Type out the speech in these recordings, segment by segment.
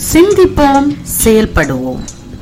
சிந்திப்போம் செயல்படுவோம்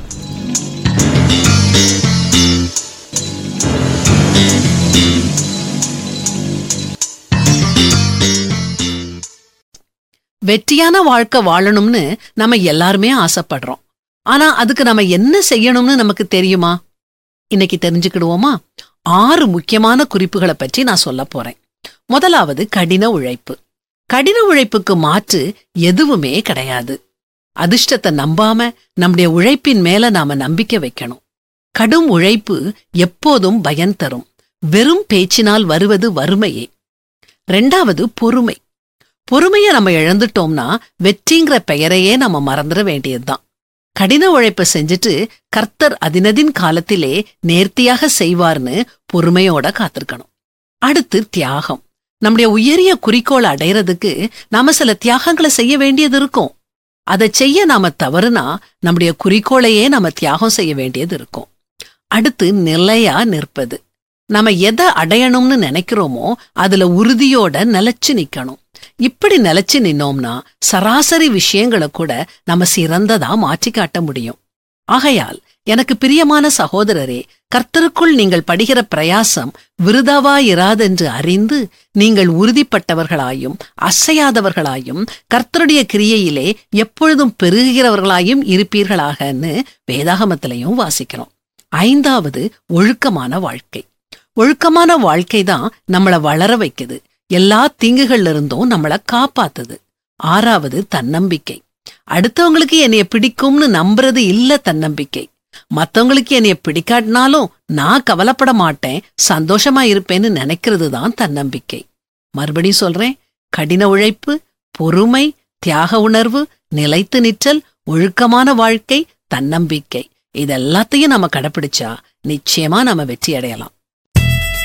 வெற்றியான வாழ்க்கை வாழணும்னு நம்ம எல்லாருமே ஆசைப்படுறோம் ஆனா அதுக்கு நம்ம என்ன செய்யணும்னு நமக்கு தெரியுமா இன்னைக்கு தெரிஞ்சுக்கிடுவோமா ஆறு முக்கியமான குறிப்புகளை பற்றி நான் சொல்ல போறேன் முதலாவது கடின உழைப்பு கடின உழைப்புக்கு மாற்று எதுவுமே கிடையாது அதிர்ஷ்டத்தை நம்பாம நம்முடைய உழைப்பின் மேல நாம நம்பிக்கை வைக்கணும் கடும் உழைப்பு எப்போதும் பயன் தரும் வெறும் பேச்சினால் வருவது வறுமையே ரெண்டாவது பொறுமை பொறுமையை நம்ம இழந்துட்டோம்னா வெற்றிங்கிற பெயரையே நம்ம மறந்துட வேண்டியதுதான் கடின உழைப்பை செஞ்சுட்டு கர்த்தர் அதினதின் காலத்திலே நேர்த்தியாக செய்வார்னு பொறுமையோட காத்திருக்கணும் அடுத்து தியாகம் நம்முடைய உயரிய குறிக்கோளை அடையறதுக்கு நாம சில தியாகங்களை செய்ய வேண்டியது இருக்கும் அதை செய்ய நாம தவறுனா நம்முடைய குறிக்கோளையே நாம தியாகம் செய்ய வேண்டியது இருக்கும் அடுத்து நிலையா நிற்பது நம்ம எதை அடையணும்னு நினைக்கிறோமோ அதுல உறுதியோட நிலைச்சு நிக்கணும் இப்படி நிலைச்சு நின்னோம்னா சராசரி விஷயங்களை கூட நம்ம சிறந்ததா மாற்றி காட்ட முடியும் ஆகையால் எனக்கு பிரியமான சகோதரரே கர்த்தருக்குள் நீங்கள் படுகிற பிரயாசம் விருதாவாயிராதென்று அறிந்து நீங்கள் உறுதிப்பட்டவர்களாயும் அசையாதவர்களாயும் கர்த்தருடைய கிரியையிலே எப்பொழுதும் பெருகிறவர்களாயும் இருப்பீர்களாகன்னு வேதாகமத்திலையும் வாசிக்கிறோம் ஐந்தாவது ஒழுக்கமான வாழ்க்கை ஒழுக்கமான வாழ்க்கை தான் நம்மள வளர வைக்குது எல்லா தீங்குகள்ல இருந்தும் நம்மள காப்பாத்துது ஆறாவது தன்னம்பிக்கை அடுத்தவங்களுக்கு என்னைய பிடிக்கும்னு நம்புறது இல்ல தன்னம்பிக்கை மத்தவங்களுக்கு என்னைய பிடிக்காட்டினாலும் நான் கவலைப்பட மாட்டேன் சந்தோஷமா இருப்பேன்னு நினைக்கிறது தான் தன்னம்பிக்கை மறுபடியும் சொல்றேன் கடின உழைப்பு பொறுமை தியாக உணர்வு நிலைத்து நிற்றல் ஒழுக்கமான வாழ்க்கை தன்னம்பிக்கை இதெல்லாத்தையும் நம்ம கடைப்பிடிச்சா நிச்சயமா நம்ம வெற்றி அடையலாம்